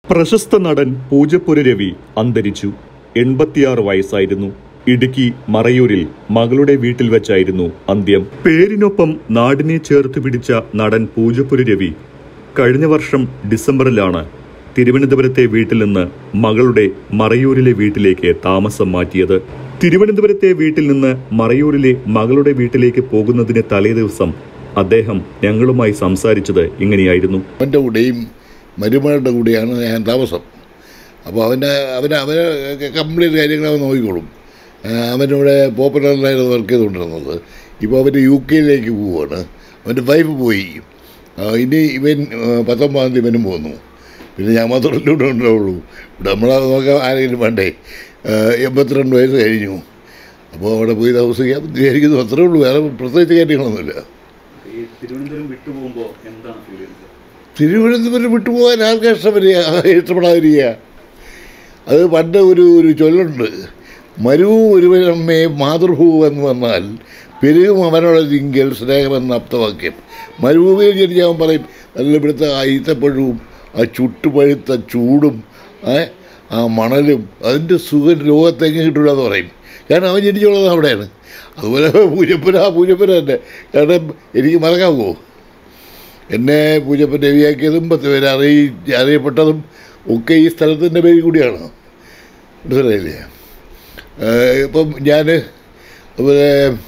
പ്രശസ്ത നടൻ പൂജപ്പുര രവി അന്തരിച്ചു എൺപത്തിയാറ് വയസ്സായിരുന്നു ഇടുക്കി മറയൂരിൽ മകളുടെ വീട്ടിൽ വെച്ചായിരുന്നു അന്ത്യം പേരിനൊപ്പം നാടിനെ ചേർത്ത് പിടിച്ച നടൻ പൂജപ്പുര രവി കഴിഞ്ഞ വർഷം ഡിസംബറിലാണ് തിരുവനന്തപുരത്തെ വീട്ടിൽ നിന്ന് മകളുടെ മറയൂരിലെ വീട്ടിലേക്ക് താമസം മാറ്റിയത് തിരുവനന്തപുരത്തെ വീട്ടിൽ നിന്ന് മറയൂരിലെ മകളുടെ വീട്ടിലേക്ക് പോകുന്നതിന് തലേ ദിവസം അദ്ദേഹം ഞങ്ങളുമായി സംസാരിച്ചത് ഇങ്ങനെയായിരുന്നു അവൻ്റെ കൂടെയും മരുമകളുടെ കൂടെയാണ് ഞാൻ താമസം അപ്പോൾ അവൻ്റെ അവന് അവന് കംപ്ലീറ്റ് കാര്യങ്ങൾ അവൻ നോക്കിക്കോളും ആ, അവനിവിടെ പോപ്പുലറിലായിരുന്നു വർക്ക് ചെയ്തുകൊണ്ടിരുന്നത് ഇപ്പോൾ അവൻ യു കെയിലേക്ക് പോവുകയാണ് അവൻ്റെ വൈഫ് പോയി ആ, ഇനി ഇവൻ ആ, പത്തൊമ്പതാം തീയതി ഇവനും പോന്നു പിന്നെ ഞാൻ മാത്രമല്ലേ ഇവിടെ ഉണ്ടാവുള്ളൂ ഇവിടെ നമ്മളത് നോക്കാൻ ആരെങ്കിലും വേണ്ടേ ആ, എൺപത്തിരണ്ട് വയസ്സ് കഴിഞ്ഞു അപ്പോൾ അവിടെ പോയി താമസിക്കാൻ വിചാരിക്കുന്നു അത്രേ ഉള്ളൂ വേറെ പ്രത്യേകിച്ച് കാര്യങ്ങളൊന്നുമില്ല തിരുവനന്തപുരം വിട്ടുപോകുമ്പോൾ എന്താണ് ഫീൽ ചെയ്യുന്നത് തിരുവനന്തപുരം വിട്ടുപോകാൻ ആർക്കാ ഇഷ്ടം വരിക ഇഷ്ടപ്പെടാതിരിക്കുക അത് പണ്ട് ഒരു ഒരു ചൊല്ലുണ്ട് മരുവും ഒരുവനമ്മേ മാതൃഭൂവ് എന്ന് പറഞ്ഞാൽ പെരുകും അവനോടൊരിങ്കൽ സ്നേഹമെന്ന അപ്തവാക്യം മരുഭൂമിയിൽ ജനിച്ച് അവൻ പറയും നല്ല ഇവിടുത്തെ ആ ഈത്തപ്പഴവും ആ ചുട്ടുപഴുത്ത ചൂടും ഏ, ആ മണലും അതിൻ്റെ സുഖം ലോകത്തെങ്ങും കിട്ടില്ല എന്ന് പറയും കാരണം അവൻ ജനിച്ചുള്ളത് അവിടെയാണ് അതുപോലെ പൂജപ്പുര ആ പൂജപ്പുര തന്നെ കാരണം എനിക്ക് മറക്കാമോ എന്നെ പൂജപ്പൻ രവിയാക്കിയതും പത്ത് പേര് അറിയി അറിയപ്പെട്ടതും ഒക്കെ ഈ സ്ഥലത്തിൻ്റെ പേരിൽ കൂടിയാണ് മനസ്സിലായില്ലേ ഏഹ് ഇപ്പം ഞാൻ അതുപോലെ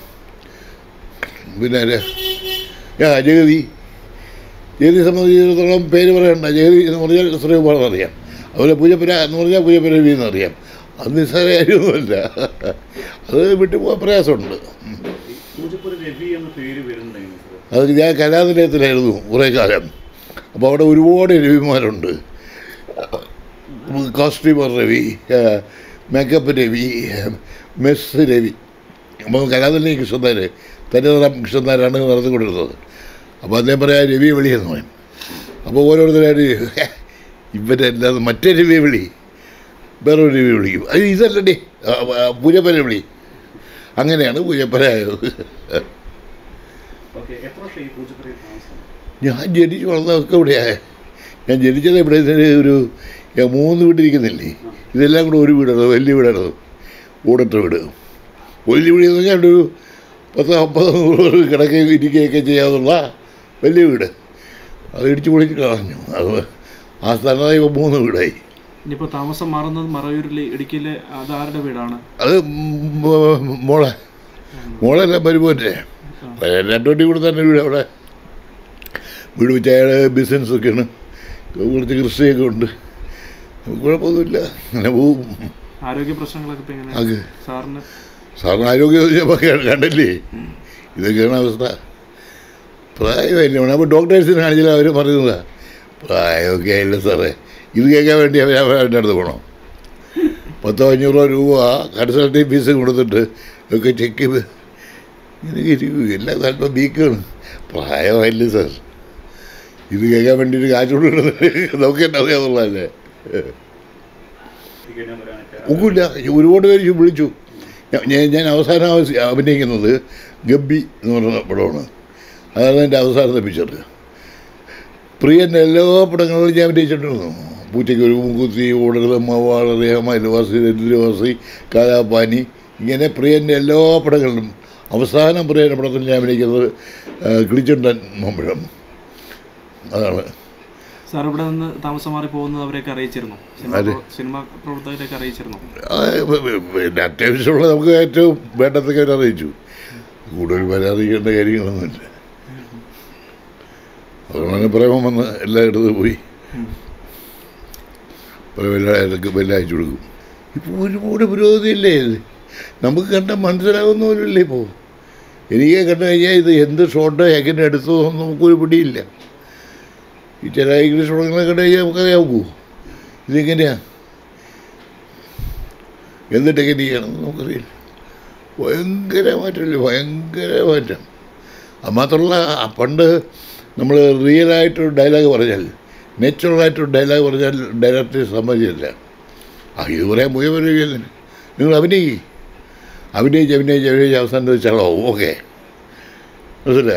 പിന്നെ ആരാ? ആ ജഗതി ജഗതി സംബന്ധിച്ചിടത്തോളം പേര് പറയണ്ട ജഗതി എന്ന് പറഞ്ഞാൽ ശ്രീകുമാറെന്ന് അറിയാം അതുപോലെ പൂജപ്പുര എന്ന് പറഞ്ഞാൽ പൂജപ്പുര രവി എന്നറിയാം അത് നിസ്സാര കാര്യമൊന്നുമല്ല അത് വിട്ടുപോകാൻ പ്രയാസമുണ്ട് പൂജപ്പുര രവി എന്ന പേര് വരുന്നുണ്ടെങ്കിൽ അത് ഞാൻ കലാനിലയത്തിലായിരുന്നു കുറേ കാലം അപ്പോൾ അവിടെ ഒരുപാട് രവിമാരുണ്ട് costumer Ravi makeup Ravi mess Ravi അപ്പോൾ കലാനിലയം കൃഷ്ണനാർ തനിതരം കൃഷ്ണനാരാണ് നടത്തിക്കൊണ്ടിരുന്നത് അപ്പോൾ അദ്ദേഹം പറയാം രവിയെ വിളിയെന്ന് പറയും അപ്പോൾ ഓരോരുത്തരായിട്ട് ഇവരെ അല്ലാതെ മറ്റേ രവിയെ വിളി വേറൊരു രവി വിളിക്കും അത് ഇതല്ലടി പൂജപ്പര വിളി അങ്ങനെയാണ് പൂജപ്പര ആയത് ഓക്കെ എത്ര വർഷം ഈ പൂജപ്പുരയിൽ താമസം ഞാൻ ജനിച്ചു വളർന്നതൊക്കെ ഇവിടെയാണ് ഞാൻ ജനിച്ചത് ഇവിടെ ഇതിന് ഒരു ഞാൻ മൂന്ന് വീട്ടിരിക്കുന്നില്ലേ ഇതെല്ലാം കൂടെ ഒരു വീടാണ് വലിയ വീടാണ് ഓടിട്ട വീട് വലിയ വീട് എന്ന് പറഞ്ഞാൽ ഒരു പത്ത് അമ്പത് നൂറ് കിടക്കുകയും ഇരിക്കുകയൊക്കെ ചെയ്യാവുന്ന വലിയ വീട് അത് ഇടിച്ചു പൊളിച്ച് കളഞ്ഞു അത് ആ സ്ഥാനത്ത് ഇപ്പോൾ മൂന്ന് വീടായി ഇനിയിപ്പോൾ താമസം മാറുന്നത് മറയൂരിലെ ഇടുക്കിയിലെ അത് ആരുടെ വീടാണ് അത് മ് മോളെ മോളല്ല മരുമോൻ്റെ രണ്ടോട്ടി കൂടെ തന്നെ വീട് അവിടെ വീട് വെച്ച് അയാൾ ബിസിനസ്സൊക്കെയാണ് കുറച്ച് കൃഷിയൊക്കെ ഉണ്ട് കുഴപ്പമൊന്നുമില്ല അങ്ങനെ പോവും ആരോഗ്യ പ്രശ്നങ്ങളൊക്കെ ഇപ്പം എങ്ങനെ അത് സാറിന് സാറിന് ആരോഗ്യം കണ്ടില്ലേ ഇതൊക്കെയാണ് അവസ്ഥ പ്രായമില്ല അപ്പോൾ ഡോക്ടേഴ്സിനെ കാണിച്ചാൽ അവർ പറയുന്നതാ പ്രായമൊക്കെ ആയില്ല സാറേ ഇത് കേൾക്കാൻ വേണ്ടി അവർ അവരുടെ അടുത്ത് പോകണം പത്തോ അഞ്ഞൂറോ രൂപ കൺസൾട്ടിങ് ഫീസ് കൊടുത്തിട്ട് ഒക്കെ ചെക്ക് ചെയ്ത് ഇങ്ങനെ ഇരിക്കും എല്ലാ താല്പര്യം വീക്കാണ് പ്രായമായില്ലേ സാർ ഇത് കേൾക്കാൻ വേണ്ടിയിട്ട് കാശ് കൊടുക്കുന്നത് നമുക്ക് തന്നെ അറിയാവുന്നതല്ലേ ഒന്നുമില്ല ഒരുപാട് പേര് വിളിച്ചു ഞാൻ- ഞാൻ ഞാൻ അവസാനം അവസ- അഭിനയിക്കുന്നത് ഗബ്ബി എന്ന് പറയുന്ന പടമാണ് അതാണ് എൻ്റെ അവസാനത്തെ പിക്ചർ പ്രിയൻ്റെ എല്ലാ പടങ്ങളിലും ഞാൻ അഭിനയിച്ചിട്ടുണ്ടായിരുന്നു പൂച്ചയ്ക്ക് ഒരു മുക്കുത്തി ഓടരുത് മവാളറിയാമ അയൽവാസി ദരിദ്രവാസി കാലാപാനി ഇങ്ങനെ പ്രിയൻ്റെ എല്ലാ പടങ്ങളിലും അവസാനം പ്രിയൻ്റെ പടത്തിൽ ഞാൻ അഭിനയിക്കുന്നത് ആ, കിളിച്ചുണ്ടൻ മമ്പഴം അതാണ് സാർ ഇവിടെ നിന്ന് താമസം മാറി പോകുന്നത് അവരെയൊക്കെ അറിയിച്ചിരുന്നു സിനിമ അതെ. പ്രവ- സിനിമ പ്രവർത്തകരെയൊക്കെ അറിയിച്ചിരുന്നു ആ, പ- പ- പിന്നെ അത്യാവശ്യമുള്ള നമുക്ക് ഏറ്റവും വേണ്ടതൊക്കെ അവർ അറിയിച്ചു കൂടുതൽ പേരെ അറിയിക്കേണ്ട കാര്യങ്ങളൊന്നുമില്ല അതുകൊണ്ടാണ് പ്രേമം വന്ന് എല്ലായിടത്തും പോയി പ്രേമം എല്ലാവർക്കും എല്ലാം അയച്ചു കൊടുക്കും ഇപ്പോൾ ഒരുപാട് പുരോഗതിയില്ലേ ഇത് നമുക്ക് കണ്ട മനസ്സിലാകുന്ന പോലുമില്ലേ ഇപ്പോൾ എനിക്ക് കണ്ടു കഴിഞ്ഞാൽ ഇത് എന്ത് ഷോട്ട് എങ്ങനെ എടുത്തു എന്നൊന്നും നമുക്കൊരു പിടിയില്ല ഈ ചില ഇംഗ്ലീഷ് പടങ്ങളെ കണ്ടു കഴിഞ്ഞാൽ നമുക്കറിയാമോ ഇതെങ്ങനെയാണ് എന്ത് ടെക്നിക്കാണെന്ന് നമുക്കറിയില്ല ഭയങ്കര മാറ്റമില്ല ഭയങ്കര മാറ്റം അത് മാത്രമല്ല ആ പണ്ട് നമ്മൾ റിയലായിട്ടൊരു ഡയലോഗ് പറഞ്ഞാൽ നാച്ചുറലായിട്ടൊരു ഡയലോഗ് പറഞ്ഞാൽ ഡയറക്ടർ സമ്മതിച്ചില്ല ആ ഇത് പറയാൻ മുഴുവൻ നിങ്ങൾ അഭിനയിക്കും അഭിനയിച്ച് അഭിനയിച്ച് അഭിനയിച്ച് അവസാനം വെച്ചാലോ ഓക്കെ മനസ്സില്ല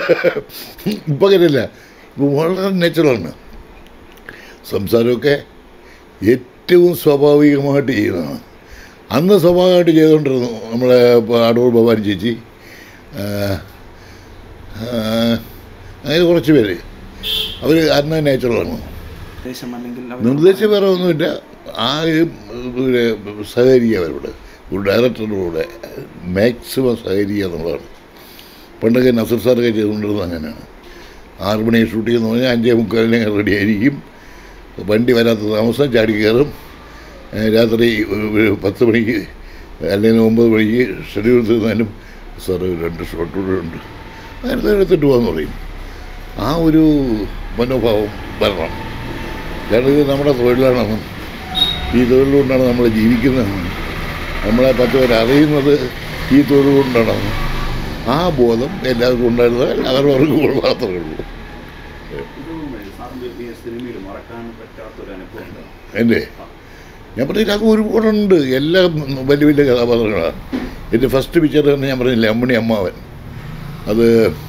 ഇപ്പം അങ്ങനെയല്ല ഇപ്പം വളരെ നാച്ചുറലാണ് സംസാരമൊക്കെ ഏറ്റവും സ്വാഭാവികമായിട്ട് ചെയ്യുന്നതാണ് അന്ന് സ്വാഭാവികമായിട്ട് ചെയ്തുകൊണ്ടിരുന്നു നമ്മളെ ഇപ്പോൾ അടൂർ ഭവാനി ചേച്ചി ആ, ആ, അങ്ങനെ കുറച്ച് പേര് അവർ അന്ന് നാച്ചുറലാണ് ദേശം അല്ലെങ്കിൽ അവർ നിർദ്ദേശം വേറെ ഒന്നുമില്ല ആ ഒരു സഹകരിക്കുക അവരോട് ഒരു ഡയറക്ടറുടെ കൂടെ മാക്സിമം സഹകരിക്കുക എന്നുള്ളതാണ് പണ്ടൊക്കെ നസർ സാറൊക്കെ ചെയ്തുകൊണ്ടിരുന്നത് അങ്ങനെയാണ് ആറ് മണി ഷൂട്ട് ചെയ്യുന്ന പറഞ്ഞാൽ അഞ്ചേ മുക്കാലിനെ റെഡി ആയിരിക്കും വണ്ടി വരാത്ത താമസം ചാടി കയറും ഏ, രാത്രി ഒരു- ഒരു പത്ത് മണിക്ക് അല്ലെങ്കിൽ ഒമ്പത് മണിക്ക് ഷെഡ്യൂൾ തീർന്നാലും സാറ് രണ്ട് ഷോട്ട് കൂടെ ഉണ്ട് നേരത്തെ എടുത്തിട്ട് പോകാമെന്ന് പറയും ആ ഒരു മനോഭാവം വരണം കാരണം ഇത് നമ്മുടെ തൊഴിലാണെന്നും ഈ തൊഴിൽ കൊണ്ടാണ് നമ്മൾ ജീവിക്കുന്നതെന്നും നമ്മളെ പത്ത് പേര് അറിയുന്നത് ഈ തൊഴിൽ കൊണ്ടാണെന്നും ആ ബോധം എല്ലാവർക്കും ഉണ്ടായിരുന്നാൽ അവരവർക്ക് മാത്രമേ ഉള്ളൂ സിനിമയിൽ മറക്കാൻ പറ്റാത്തൊരു അനുഭവം എൻ്റെ ഞാൻ പറഞ്ഞില്ല അത് ഒരുപാടുണ്ട് എല്ലാം വലിയ വലിയ കഥാപാത്രങ്ങളാണ് എൻ്റെ ഫസ്റ്റ് പിക്ചർ തന്നെ ഞാൻ പറഞ്ഞില്ലേ അമ്മണി അമ്മാവൻ അത്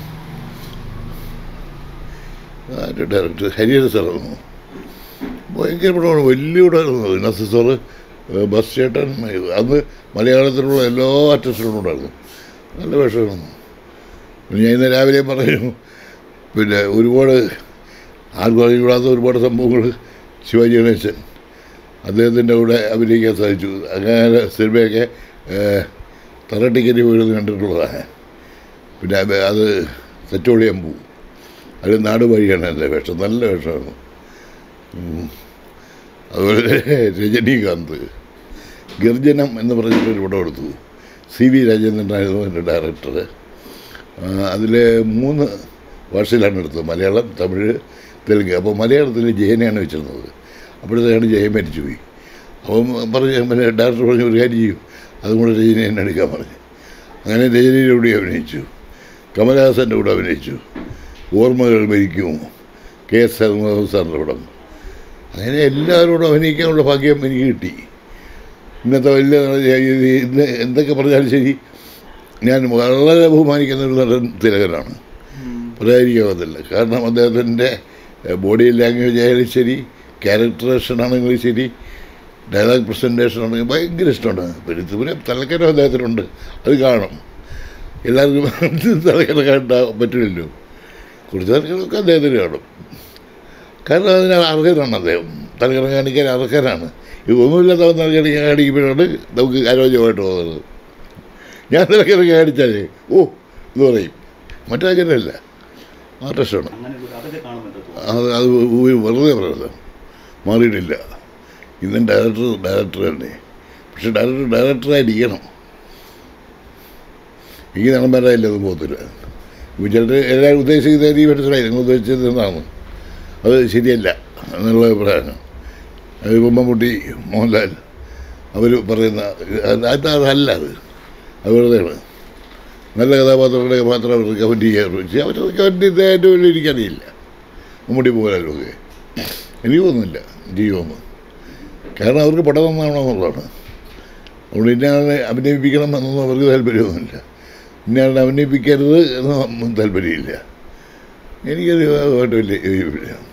ആരുടെ ഡയറക്ടർ ഹരിഹര സാറായിരുന്നു ഭയങ്കര പടമാണ് വലിയ പടമായിരുന്നു നസർ സാറ് ബസ് ചേട്ടൻ അന്ന് മലയാളത്തിലുള്ള എല്ലാ ആർട്ടിസ്റ്റുകളും ഉണ്ടായിരുന്നു നല്ല വേഷമായിരുന്നു പിന്നെ ഞാൻ ഇന്ന് രാവിലെ പറഞ്ഞു പിന്നെ ഒരുപാട് ആർക്കും അറിഞ്ഞുകൂടാത്ത ഒരുപാട് സംഭവങ്ങൾ ശിവാജി ഗണേശൻ അദ്ദേഹത്തിൻ്റെ കൂടെ അഭിനയിക്കാൻ സാധിച്ചു അങ്ങനെ സിനിമയൊക്കെ ഏഹ്, തറ ടിക്കറ്റ് പോയിരുന്ന് കണ്ടിട്ടുള്ളതാണ് പിന്നെ അത് അത് തെറ്റോളിയമ്പൂ അത് നാട് വഴിയാണ് എൻ്റെ വേഷം നല്ല വേഷമാണ് ഉം. അതുപോലെ രജനീകാന്ത് ഗർജനം എന്ന് പറഞ്ഞിട്ടൊരു പടം എടുത്തു സി വി രാജേന്ദ്രനായിരുന്നു എൻ്റെ ഡയറക്ടർ അതിൽ മൂന്ന് ഭാഷയിലാണ് എടുത്തത് മലയാളം തമിഴ് തെലുങ്ക് അപ്പോൾ മലയാളത്തിൽ ജയനെയാണ് വെച്ചിരുന്നത് അപ്പോഴത്തേക്കാണ് ജയൻ മരിച്ചുപോയി അപ്പം പറഞ്ഞു പിന്നെ ഡയറക്ടർ പറഞ്ഞു ഒരു കാര്യം ചെയ്യും അതും കൂടെ രജനി എന്നെ എടുക്കാൻ പറഞ്ഞു അങ്ങനെ രജനിയുടെ കൂടെ അഭിനയിച്ചു കമലഹാസൻ്റെ കൂടെ അഭിനയിച്ചു ഓർമ്മകൾ മരിക്കുമോ കെ എസ് ഹരിമോഹൻ സാറിൻ്റെ പടം അങ്ങനെ എല്ലാവരോടും അഭിനയിക്കാനുള്ള ഭാഗ്യം എനിക്ക് കിട്ടി ഇന്നത്തെ വലിയ നടൻ- ഇന്ന് എന്തൊക്കെ പറഞ്ഞാലും ശരി ഞാൻ വളരെ ബഹുമാനിക്കുന്ന ഒരു നടൻ തിലകനാണ് പറയാതിരിക്കാവത്തില്ല കാരണം അദ്ദേഹത്തിൻ്റെ ബോഡി ലാംഗ്വേജ് ആയാലും ശരി ക്യാരക്ടറേഷൻ ആണെങ്കിലും ശരി ഡയലോഗ് പ്രസൻറ്റേഷൻ ആണെങ്കിലും ഭയങ്കര ഇഷ്ടമാണ് പിന്നെ പിന്നെ തലക്കരം അദ്ദേഹത്തിനുണ്ട് അത് കാണും എല്ലാവർക്കും തലക്കരം കാണാൻ പറ്റില്ലല്ലോ കുറച്ച് തലക്കരമൊക്കെ അദ്ദേഹത്തിന് കാണും കാരണം അതിന് അർഹനാണ് അദ്ദേഹം തലക്കരം കാണിക്കാൻ അർഹനാണ് ഇത് ഒന്നുമില്ലാത്തവൻ തലക്കരം കാണിക്കുമ്പോഴാണ് നമുക്ക് ആരോഗ്യമായിട്ട് പോകുന്നത് ഞാൻ തലക്കരം കാണിച്ചാലേ ഓ എന്ന് പറയും മറ്റങ്ങനെയല്ല ആർട്ടിസ്റ്റാണ് അങ്ങനെ ഒരു അതൊക്കെ കാണുന്നുണ്ട് അത് അത് ഒരു വെറുതെ പറയുന്നത് മാറിയിട്ടില്ല ഇന്നും ഡയറക്ടർ ഡയറക്ടർ തന്നെ പക്ഷെ ഡയറക്ടർ ഡയറക്ടറായിരിക്കണം ഈ നടന്മാരായില്ല ഒന്നും പോകത്തില്ല ഇപ്പോൾ ചിലർ എല്ലാവരും ഉദ്ദേശിക്കുന്ന രീതി മനസ്സിലായി നിങ്ങൾ ഉദ്ദേശിച്ചത് എന്താണ് അത് ശരിയല്ല എന്നുള്ള അഭിപ്രായമാണ് അത് മമ്മൂട്ടി മോഹൻലാൽ അവർ പറയുന്ന അത് അത് അതല്ല അത് അത് വെറുതെയാണ് നല്ല കഥാപാത്രങ്ങളെ മാത്രം അവർ കമൻറ്റ് ചെയ്യാറുള്ളൂ പക്ഷേ അവർ കമൻറ്റ് ചെയ്തതിൻ്റെ വലിയ എനിക്കറിയില്ല മമ്മൂട്ടി പോകാനും ഒക്കെ എനിക്ക് തോന്നുന്നില്ല ജീവൊന്നും കാരണം അവർക്ക് പടം നന്നാവണമെന്നുള്ളതാണ് അതുകൊണ്ട് ഇന്നയാളെ അഭിനയിപ്പിക്കണം എന്നൊന്നും അവർക്ക് താല്പര്യമൊന്നുമില്ല ഇന്നയാളെ അഭിനയിപ്പിക്കരുത് എന്ന് താല്പര്യമില്ല എനിക്കത് അതുമായിട്ട് വലിയ യോജിപ്പില്ല